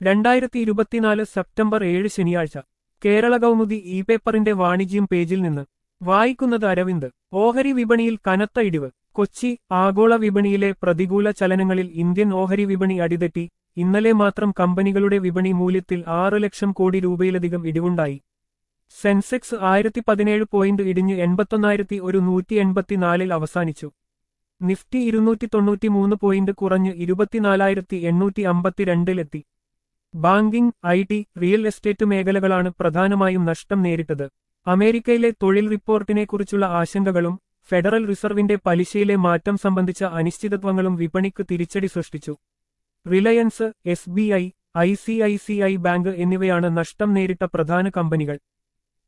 രണ്ടായിരത്തി ഇരുപത്തിനാല് സെപ്റ്റംബർ ഏഴ് ശനിയാഴ്ച കേരള കൗമുദി ഇ പേപ്പറിന്റെ വാണിജ്യം പേജിൽ നിന്ന് വായിക്കുന്നത് അരവിന്ദ് ഓഹരി വിപണിയിൽ കനത്ത ഇടിവ് കൊച്ചി ആഗോള വിപണിയിലെ പ്രതികൂല ചലനങ്ങളിൽ ഇന്ത്യൻ ഓഹരി വിപണി അടിതെറ്റി ഇന്നലെ മാത്രം കമ്പനികളുടെ വിപണി മൂല്യത്തിൽ ആറ് ലക്ഷം കോടി രൂപയിലധികം ഇടിവുണ്ടായി സെൻസെക്സ് ആയിരത്തി പതിനേഴ് പോയിന്റ് ഇടിഞ്ഞ് എൺപത്തൊന്നായിരത്തി ഒരു നൂറ്റി എൺപത്തിനാലിൽ അവസാനിച്ചു നിഫ്റ്റി ഇരുന്നൂറ്റി തൊണ്ണൂറ്റിമൂന്ന് പോയിന്റ് കുറഞ്ഞ് ഇരുപത്തിനാലായിരത്തി എണ്ണൂറ്റി അമ്പത്തിരണ്ടിലെത്തി banking I T real estate മേഖലകളാണ് പ്രധാനമായും നഷ്ടം നേരിട്ടത് അമേരിക്കയിലെ തൊഴിൽ റിപ്പോർട്ടിനെക്കുറിച്ചുള്ള ആശങ്കകളും ഫെഡറൽ റിസർവിന്റെ പലിശയിലെ മാറ്റം സംബന്ധിച്ച അനിശ്ചിതത്വങ്ങളും വിപണിക്ക് തിരിച്ചടി സൃഷ്ടിച്ചു Reliance S B I I C I C I bank എന്നിവയാണ് നഷ്ടം നേരിട്ട പ്രധാന കമ്പനികൾ